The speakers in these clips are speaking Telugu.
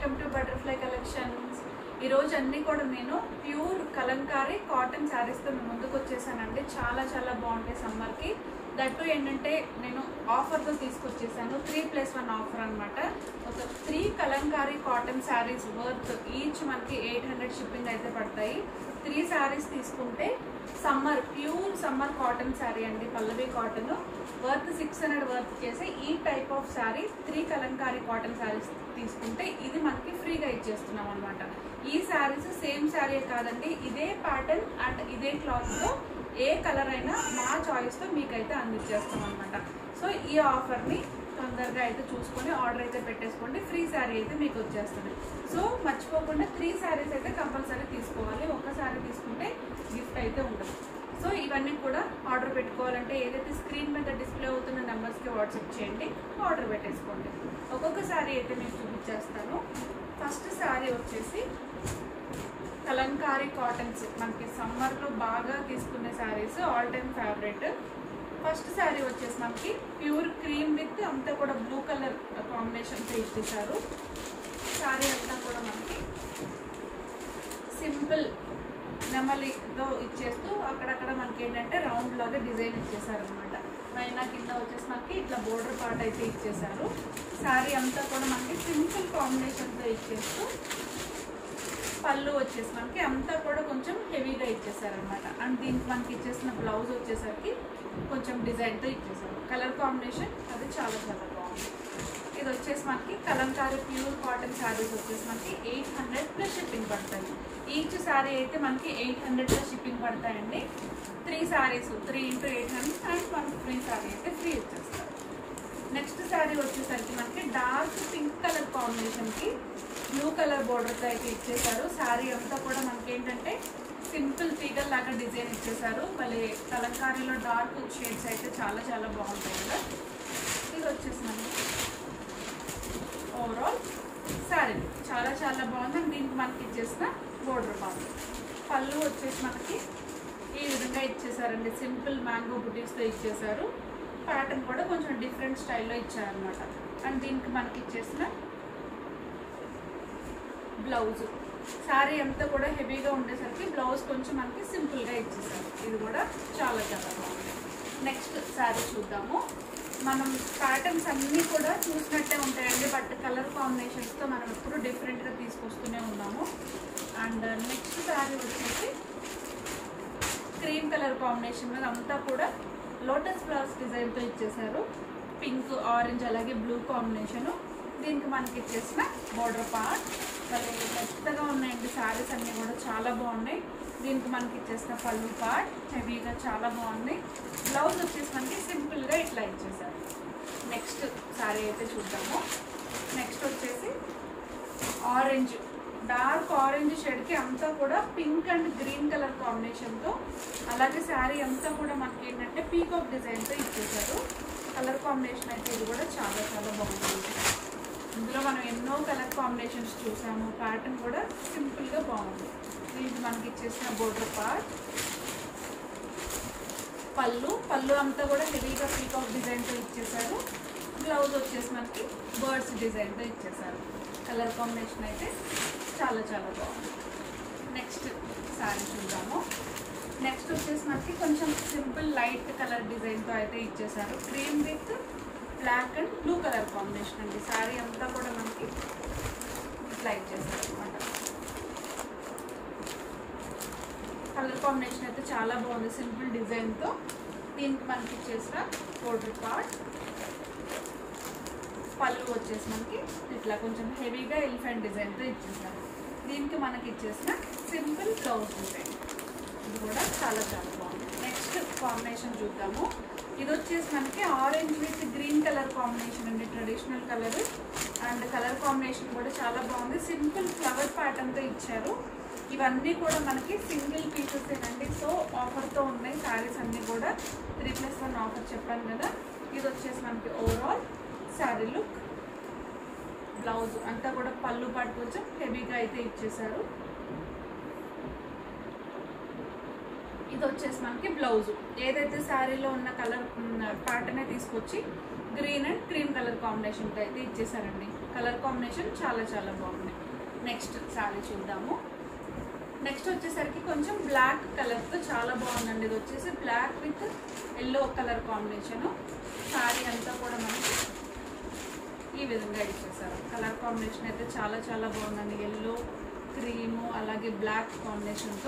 వెల్కమ్ టు బటర్ఫ్లై కలెక్షన్స్ ఈరోజు అన్ని కూడా నేను ప్యూర్ కలంకారీ కాటన్ శారీస్తో మేము ముందుకు వచ్చేసానండి చాలా చాలా బాగుంటాయి సమ్మర్కి దట్టు ఏంటంటే నేను ఆఫర్తో తీసుకొచ్చేసాను త్రీ ప్లస్ వన్ ఆఫర్ అనమాట ఒక three kalamkari cotton saris worth each మనకి ఎయిట్ హండ్రెడ్ షిప్పింగ్ అయితే పడతాయి త్రీ శారీస్ తీసుకుంటే summer pure summer cotton sari అండి Pallavi cotton worth six hundred worth చేసి ఈ type of sari three kalamkari cotton saris తీసుకుంటే ఇది మనకి ఫ్రీగా ఇచ్చేస్తున్నాం అనమాట ఈ శారీస్ సేమ్ శారీ కాదండి ఇదే ప్యాటర్న్ అండ్ ఇదే క్లాత్తో ఏ కలర్ అయినా మా చాయిస్తో మీకైతే అందించేస్తాం అనమాట సో ఈ ఆఫర్ని తొందరగా అయితే చూసుకొని ఆర్డర్ అయితే పెట్టేసుకోండి ఫ్రీ శారీ అయితే మీకు వచ్చేస్తుంది సో మర్చిపోకుండా త్రీ శారీస్ అయితే కంపల్సరీ తీసుకోవాలి ఒక శారీ తీసుకుంటే గిఫ్ట్ అయితే ఉండదు సో ఇవన్నీ కూడా ఆర్డర్ పెట్టుకోవాలంటే ఏదైతే స్క్రీన్ మీద డిస్ప్లే అవుతున్న నెంబర్స్కి వాట్సాప్ చేయండి ఆర్డర్ పెట్టేసుకోండి ఒక్కొక్క శారీ అయితే మీకు చూపించేస్తాను ఫస్ట్ శారీ వచ్చేసి కలంకారీ కాటన్స్ మనకి సమ్మర్లో బాగా తీసుకునే saris all time favourite first sari వచ్చేసి మనకి ప్యూర్ క్రీమ్ విత్ అంతా కూడా బ్లూ కలర్ కాంబినేషన్తో ఇచ్చేసారు శారీ అంతా కూడా మనకి సింపుల్ నెమలితో ఇచ్చేస్తూ అక్కడక్కడ మనకి ఏంటంటే రౌండ్ లాగా డిజైన్ ఇచ్చేసారు అనమాట పైన కింద వచ్చేసి మనకి ఇట్లా బోర్డర్ పార్ట్ అయితే ఇచ్చేసారు శారీ అంతా కూడా మనకి సింపుల్ కాంబినేషన్తో ఇచ్చేస్తూ పళ్ళు వచ్చేసి మనకి అంతా కూడా కొంచెం హెవీగా ఇచ్చేసారు అనమాట అండ్ దీనికి మనకి ఇచ్చేసిన బ్లౌజ్ వచ్చేసరికి కొంచెం డిజైన్తో ఇచ్చేసారు కలర్ కాంబినేషన్ అది చాలా చాలా బాగుంది ఇది వచ్చేసి మనకి కలంకారీ ప్యూర్ కాటన్ శారీస్ వచ్చేసి మనకి ఎయిట్ హండ్రెడ్ ప్లస్ షిప్పింగ్ పడతాయి ఈచ్ శారీ అయితే మనకి ఎయిట్ హండ్రెడ్ ప్లస్ షిప్పింగ్ పడతాయండి three saris three into eight hundred and one free sari అయితే ఫ్రీ ఇచ్చేస్తారు నెక్స్ట్ శారీ వచ్చేసరికి మనకి డార్క్ పింక్ కలర్ కాంబినేషన్కి బ్లూ కలర్ బోర్డర్తో అయితే ఇచ్చేసారు శారీ అంతా కూడా మనకి ఏంటంటే సింపుల్ తీగల్ లాగా డిజైన్ ఇచ్చేసారు మళ్ళీ కలంకారీలో డార్క్ షేడ్స్ అయితే చాలా చాలా బాగుంటాయి కదా ఇది వచ్చేసి మనకి ఓవరాల్ శారీ చాలా చాలా బాగుంది అండ్ దీనికి మనకి ఇచ్చేసిన బోర్డర్ బాగుంది పళ్ళు వచ్చేసి మనకి ఈ విధంగా ఇచ్చేసారండి సింపుల్ మ్యాంగో బుటీస్తో ఇచ్చేసారు ప్యాటర్న్ కూడా కొంచెం డిఫరెంట్ స్టైల్లో ఇచ్చారనమాట అండ్ దీనికి మనకి ఇచ్చేసిన బ్లౌజ్ శారీ అంతా కూడా హెవీగా ఉండేసరికి బ్లౌజ్ కొంచెం మనకి సింపుల్గా ఇచ్చేసారు ఇది కూడా చాలా చాలా బాగుంది నెక్స్ట్ శారీ చూద్దాము మనం ప్యాటర్న్స్ అన్నీ కూడా చూసినట్టే ఉంటాయండి బట్ కలర్ కాంబినేషన్స్తో మనం ఎప్పుడు డిఫరెంట్గా తీసుకొస్తూనే ఉన్నాము అండ్ నెక్స్ట్ శారీ వచ్చేసి క్రీమ్ కలర్ కాంబినేషన్ మీద అంతా కూడా లోటస్ ఫ్లవర్స్ డిజైన్తో ఇచ్చేసారు పింక్ ఆరెంజ్ అలాగే బ్లూ కాంబినేషను దీనికి మనకి ఇచ్చేసిన బోర్డర్ పార్ట్ మరి మెత్తగా ఉన్నాయండి శారీస్ అన్నీ కూడా చాలా బాగున్నాయి దీనికి మనకి ఇచ్చేసిన పళ్ళు పార్ట్ హెవీగా చాలా బాగుంది బ్లౌజ్ వచ్చేసి మనకి సింపుల్గా ఇట్లా ఇచ్చేసారు నెక్స్ట్ శారీ అయితే చూద్దాము నెక్స్ట్ వచ్చేసి ఆరెంజ్ డార్క్ ఆరెంజ్ షేడ్కి అంతా కూడా పింక్ అండ్ గ్రీన్ కలర్ కాంబినేషన్తో అలాగే శారీ అంతా కూడా మనకి ఏంటంటే పీకాక్ డిజైన్తో ఇచ్చేసారు కలర్ కాంబినేషన్ అయితే ఇది కూడా చాలా చాలా బాగుంటుంది ఇందులో మనం ఎన్నో కలర్ కాంబినేషన్స్ చూసాము ప్యాటర్న్ కూడా సింపుల్గా బాగుంది దీనికి మనకి ఇచ్చేసిన బోర్డర్ పార్ట్ పళ్ళు పళ్ళు అంతా కూడా హెవీగా పీకాక్ డిజైన్తో ఇచ్చేసారు బ్లౌజ్ వచ్చేసి మనకి బర్డ్స్ డిజైన్తో ఇచ్చేసారు కలర్ కాంబినేషన్ అయితే చాలా చాలా బాగుంది నెక్స్ట్ శారీ చూద్దాము నెక్స్ట్ వచ్చేసి మనకి కొంచెం సింపుల్ లైట్ కలర్ డిజైన్తో అయితే ఇచ్చేసారు cream with black and blue colour combination అండి శారీ అంతా కూడా మనకి ఇట్లా ఇచ్చేసారు అనమాట కలర్ కాంబినేషన్ అయితే చాలా బాగుంది సింపుల్ డిజైన్తో దీనికి మనకి ఇచ్చేసిన బోర్డర్ పార్ట్ పళ్ళు వచ్చేసి మనకి ఇట్లా కొంచెం హెవీగా ఎలిఫెంట్ డిజైన్తో ఇచ్చేసారు దీనికి మనకి ఇచ్చేసిన సింపుల్ బ్లౌజ్ డిజైన్ ఇది కూడా చాలా చాలా బాగుంది నెక్స్ట్ కాంబినేషన్ చూద్దాము ఇది వచ్చేసి మనకి orange with green colour combination అండి traditional colour and colour combination కూడా చాలా బాగుంది సింపుల్ ఫ్లవర్ ప్యాటర్న్తో ఇచ్చారు ఇవన్నీ కూడా మనకి సింగిల్ పీసెస్ ఏనండి సో ఆఫర్తో ఉన్నాయి శారీస్ అన్నీ కూడా త్రీ ప్లస్ వన్ ఆఫర్ చెప్పాను కదా ఇది వచ్చేసి మనకి ఓవరాల్ శారీ లుక్ బ్లౌజ్ అంతా కూడా పళ్ళు పాటు కొంచెం హెవీగా అయితే ఇచ్చేసారు ఇది వచ్చేసి మనకి బ్లౌజ్ ఏదైతే శారీలో ఉన్న కలర్ ప్యాటర్నే తీసుకొచ్చి గ్రీన్ అండ్ క్రీమ్ కలర్ కాంబినేషన్తో అయితే ఇచ్చేసారండి కలర్ కాంబినేషన్ చాలా చాలా బాగుంది నెక్స్ట్ శారీ చూద్దాము నెక్స్ట్ వచ్చేసరికి కొంచెం బ్లాక్ కలర్తో చాలా బాగుందండి ఇది వచ్చేసి black with yellow colour combination sari అంతా కూడా మనకి ఈ విధంగా ఇచ్చేసారు కలర్ కాంబినేషన్ అయితే చాలా చాలా బాగుందండి ఎల్లో క్రీము అలాగే బ్లాక్ కాంబినేషన్తో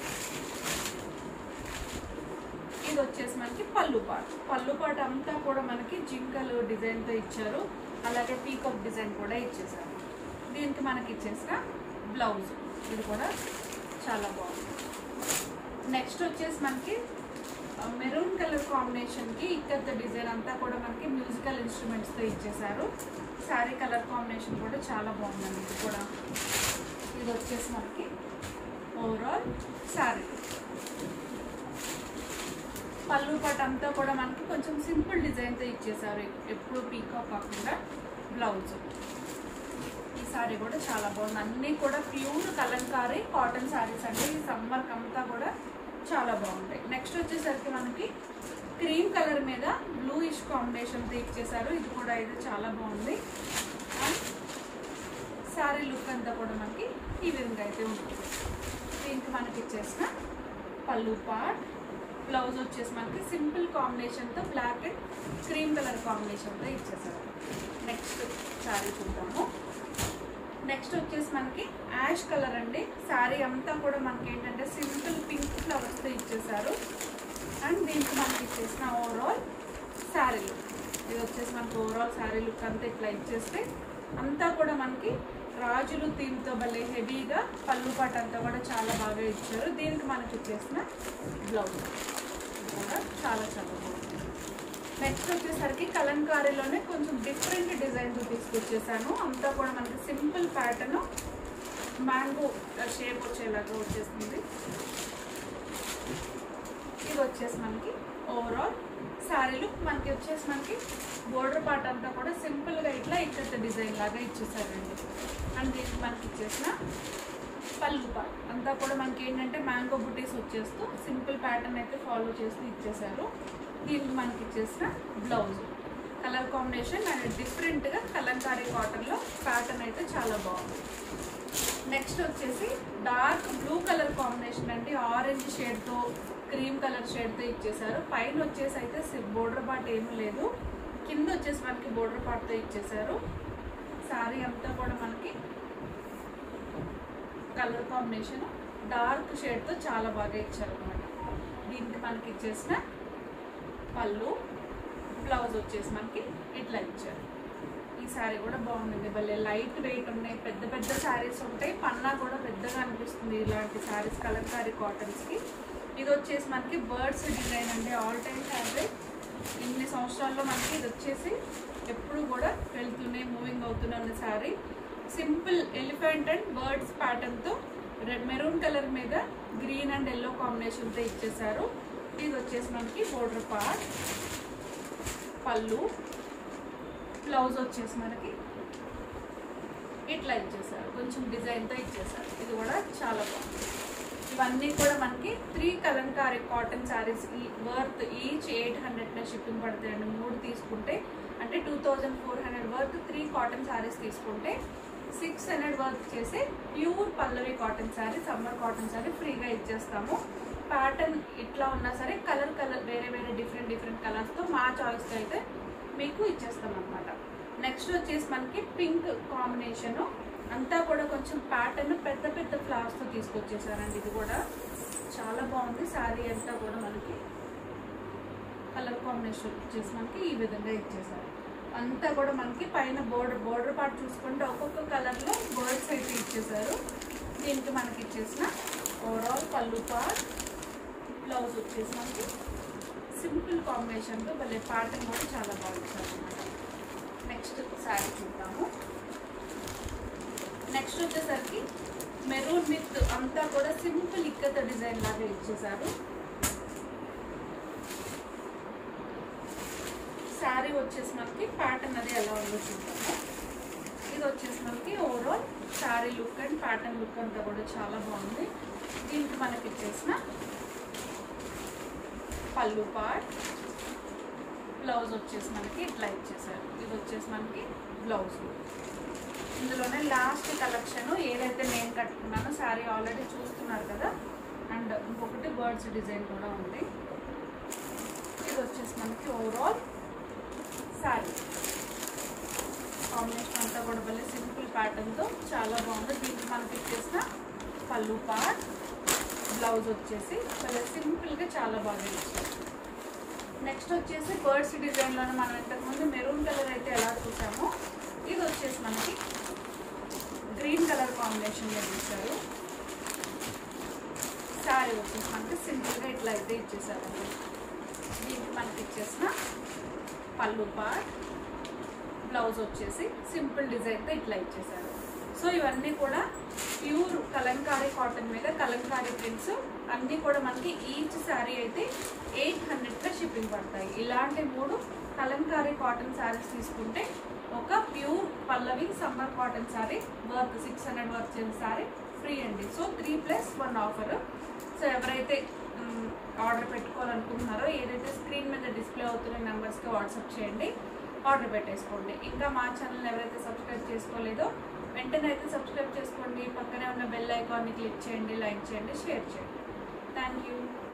ఇది వచ్చేసి మనకి పళ్ళు పాట్ పళ్ళు పాట్ అంతా కూడా మనకి జింకలు డిజైన్తో ఇచ్చారు అలాగే పీకాక్ డిజైన్ కూడా ఇచ్చేసారు దీనికి మనకి ఇచ్చేసిన బ్లౌజ్ ఇది కూడా చాలా బాగుంది నెక్స్ట్ వచ్చేసి మనకి మెరూన్ కలర్ కాంబినేషన్కి ఇక్కడ డిజైన్ అంతా కూడా మనకి మ్యూజికల్ ఇన్స్ట్రుమెంట్స్తో ఇచ్చేసారు శారీ కలర్ కాంబినేషన్ కూడా చాలా బాగుందండి ఇది కూడా ఇది వచ్చేసి మనకి ఓవరాల్ శారీ పళ్ళు పట్ అంతా కూడా మనకి కొంచెం సింపుల్ డిజైన్తో ఇచ్చేసారు ఎప్పుడు పీకాక్ కాకుండా బ్లౌజ్ ఈ సారీ కూడా చాలా బాగుంది అన్నీ కూడా ప్యూర్ కలంకారీ కాటన్ శారీస్ అండి ఈ సమ్మర్కి అంతా కూడా చాలా బాగుంటాయి నెక్స్ట్ వచ్చేసరికి మనకి క్రీమ్ కలర్ మీద బ్లూయిష్ కాంబినేషన్తో ఇచ్చేసారు ఇది కూడా ఇది చాలా బాగుంది అండ్ శారీ లుక్ అంతా కూడా మనకి ఈ విధంగా అయితే ఉంటుంది దీనికి మనకి ఇచ్చేసిన పళ్ళు పార్ట్ బ్లౌజ్ వచ్చేసి మనకి సింపుల్ కాంబినేషన్తో బ్లాక్ అండ్ క్రీమ్ కలర్ కాంబినేషన్తో ఇచ్చేసారు నెక్స్ట్ శారీ చూద్దాము నెక్స్ట్ వచ్చేసి మనకి యాష్ కలర్ అండి శారీ అంతా కూడా మనకి ఏంటంటే సింపుల్ పింక్ ఫ్లవర్స్తో ఇచ్చేసారు అండ్ దీనికి మనకి ఇచ్చేసిన ఓవరాల్ శారీ లుక్ ఇది వచ్చేసి మనకి ఓవరాల్ శారీ లుక్ అంతా ఇట్లా ఇచ్చేస్తే అంతా కూడా మనకి రాజులు థీమ్తో భలే హెవీగా పళ్ళు పాట అంతా కూడా చాలా బాగా ఇచ్చారు దీనికి మనకి ఇచ్చేసిన బ్లౌజ్ ఇది కూడా చాలా చాలా బాగుంది నెక్స్ట్ వచ్చేసరికి కలంకారీలోనే కొంచెం డిఫరెంట్ డిజైన్స్ తీసుకొచ్చేసాను అంతా కూడా మనకి సింపుల్ ప్యాటర్న్ మ్యాంగో షేప్ వచ్చేలాగా వచ్చేస్తుంది ఇది వచ్చేసి మనకి ఓవరాల్ శారీ లుక్ మనకి వచ్చేసి మనకి బోర్డర్ పార్ట్ అంతా కూడా సింపుల్గా ఇట్లా ఇక్కడ డిజైన్ లాగా ఇచ్చేసారండి అండ్ దీనికి మనకి ఇచ్చేసిన పళ్ళు పార్ట్ అంతా కూడా మనకి ఏంటంటే మ్యాంగో బుటీస్ వచ్చేస్తూ సింపుల్ ప్యాటర్న్ అయితే ఫాలో చేస్తూ ఇచ్చేసారు దీనికి మనకి ఇచ్చేసిన బ్లౌజ్ కలర్ కాంబినేషన్ అండ్ డిఫరెంట్గా కలంకారీ కాటన్లో ప్యాటర్న్ అయితే చాలా బాగుంది నెక్స్ట్ వచ్చేసి డార్క్ బ్లూ కలర్ కాంబినేషన్ అండి ఆరెంజ్ షేడ్తో క్రీమ్ కలర్ షేడ్తో ఇచ్చేసారు పైన వచ్చేసి అయితే బోర్డర్ పార్ట్ ఏమీ లేదు కింద వచ్చేసి మనకి బోర్డర్ పార్ట్తో ఇచ్చేసారు శారీ అంతా కూడా మనకి కలర్ కాంబినేషన్ డార్క్ షేడ్తో చాలా బాగా ఇచ్చారు అనమాట దీనికి మనకి ఇచ్చేసిన పళ్ళు బ్లౌజ్ వచ్చేసి మనకి ఇట్లా ఇచ్చారు ఈ శారీ కూడా బాగుంది భలే లైట్ వెయిట్ ఉన్నాయి పెద్ద పెద్ద శారీస్ ఉంటాయి పన్నా కూడా పెద్దగా అనిపిస్తుంది ఇలాంటి శారీస్ కలంకారీ కాటన్స్కి ఇది వచ్చేసి మనకి బర్డ్స్ డిజైన్ అండి ఆల్ టైమ్ ఫ్యాబ్రిక్ ఇన్ని సంవత్సరాల్లో మనకి ఇది వచ్చేసి ఎప్పుడు కూడా వెళ్తూనే మూవింగ్ అవుతూనే ఉన్న sari simple elephant and birds ప్యాటర్న్తో రెడ్ మెరూన్ కలర్ మీద గ్రీన్ అండ్ ఎల్లో కాంబినేషన్తో ఇచ్చేసారు ఇది వచ్చేసి మనకి బోర్డర్ పార్ట్ పళ్ళు బ్లౌజ్ వచ్చేసి మనకి ఇట్లా ఇచ్చేసారు కొంచెం డిజైన్తో ఇచ్చేసారు ఇది కూడా చాలా బాగుంది ఇవన్నీ కూడా మనకి త్రీ కలంకారీ కాటన్ శారీస్ ఈ worth each eight hundred plus shipping పడతాయండి మూడు తీసుకుంటే అంటే two thousand four hundred worth three cotton saris తీసుకుంటే సిక్స్ హండ్రెడ్ వర్త్ చేసి pure Pallavi cotton sari summer cotton sari ఫ్రీగా ఇచ్చేస్తాము ప్యాటర్న్ ఇట్లా ఉన్నా సరే కలర్ కలర్ వేరే వేరే డిఫరెంట్ డిఫరెంట్ కలర్స్తో మా చాయిస్తో అయితే మీకు ఇచ్చేస్తాం అనమాట నెక్స్ట్ వచ్చేసి మనకి పింక్ కాంబినేషను అంతా కూడా కొంచెం ప్యాటర్న్ పెద్ద పెద్ద ఫ్లవర్స్తో తీసుకొచ్చేసారండి ఇది కూడా చాలా బాగుంది శారీ అంతా కూడా మనకి కలర్ కాంబినేషన్ వచ్చేసి మనకి ఈ విధంగా ఇచ్చేసారు అంతా కూడా మనకి పైన బోర్డర్ బోర్డర్ పార్ట్ చూసుకుంటే ఒక్కొక్క కలర్లో బర్డ్స్ అయితే ఇచ్చేసారు దీనికి మనకి ఇచ్చేసిన ఓవరాల్ పళ్ళు పార్ట్ బ్లౌజ్ వచ్చేసి మనకి సింపుల్ కాంబినేషన్తో భలే ప్యాటర్న్ కూడా చాలా బాగా ఇచ్చారు అనమాట నెక్స్ట్ శారీ చూద్దాము నెక్స్ట్ వచ్చేసరికి మెరూన్ విత్ అంతా కూడా సింపుల్ ఇక్కత డిజైన్ లాగా ఇచ్చేసారు శారీ వచ్చేసి మనకి ప్యాటర్న్ అది ఎలా ఉందో చూద్దాము ఇది వచ్చేసి మనకి overall sari look and pattern look అంతా కూడా చాలా బాగుంది దీనికి మనకి ఇచ్చేసిన పళ్ళు పార్ట్ బ్లౌజ్ వచ్చేసి మనకి ఇట్లా ఇచ్చేసారు ఇది వచ్చేసి మనకి బ్లౌజ్ ఇందులోనే లాస్ట్ కలెక్షన్ ఏదైతే నేను కట్టుకున్నానో శారీ ఆల్రెడీ చూస్తున్నారు కదా అండ్ ఇంకొకటి బర్డ్స్ డిజైన్ కూడా ఉంది ఇది వచ్చేసి మనకి ఓవరాల్ శారీ కాంబినేషన్ అంతా కూడా భలే సింపుల్ ప్యాటర్న్తో చాలా బాగుంది దీనికి మనకి ఇచ్చేసిన పళ్ళు పార్ట్ బ్లౌజ్ వచ్చేసి చాలా సింపుల్గా చాలా బాగా ఇచ్చారు నెక్స్ట్ వచ్చేసి బర్డ్స్ డిజైన్లోనే మనం ఇంతకుముందు మెరూన్ కలర్ అయితే ఎలా చూసామో ఇది వచ్చేసి మనకి గ్రీన్ కలర్ కాంబినేషన్లో ఇచ్చారు శారీ వచ్చేసి మనకి సింపుల్గా ఇట్లా అయితే ఇచ్చేసారు దీనికి మనకి ఇచ్చేసిన పళ్ళు పార్ట్ బ్లౌజ్ వచ్చేసి సింపుల్ డిజైన్తో ఇట్లా ఇచ్చేసారు సో ఇవన్నీ కూడా ప్యూర్ కలంకారీ కాటన్ మీద కలంకారీ ప్రింట్స్ అన్నీ కూడా మనకి ఈచ్ శారీ అయితే ఎయిట్ హండ్రెడ్గా షిప్పింగ్ పడతాయి ఇలాంటి మూడు కలంకారీ కాటన్ శారీస్ తీసుకుంటే ఒక pure Pallavi summer cotton sari work six hundred work చేసిన శారీ ఫ్రీ అండి so three plus one offer so ఎవరైతే ఆర్డర్ పెట్టుకోవాలనుకుంటున్నారో ఏదైతే స్క్రీన్ మీద డిస్ప్లే అవుతున్న నెంబర్స్కి వాట్సాప్ చేయండి ఆర్డర్ పెట్టేసుకోండి ఇంకా మా ఛానల్ ఎవరైతే సబ్స్క్రైబ్ చేసుకోలేదో వెంటనే అయితే సబ్స్క్రైబ్ చేసుకోండి పక్కనే ఉన్న బెల్ ఐకాన్ని క్లిక్ చేయండి లైక్ చేయండి షేర్ చేయండి థ్యాంక్ యూ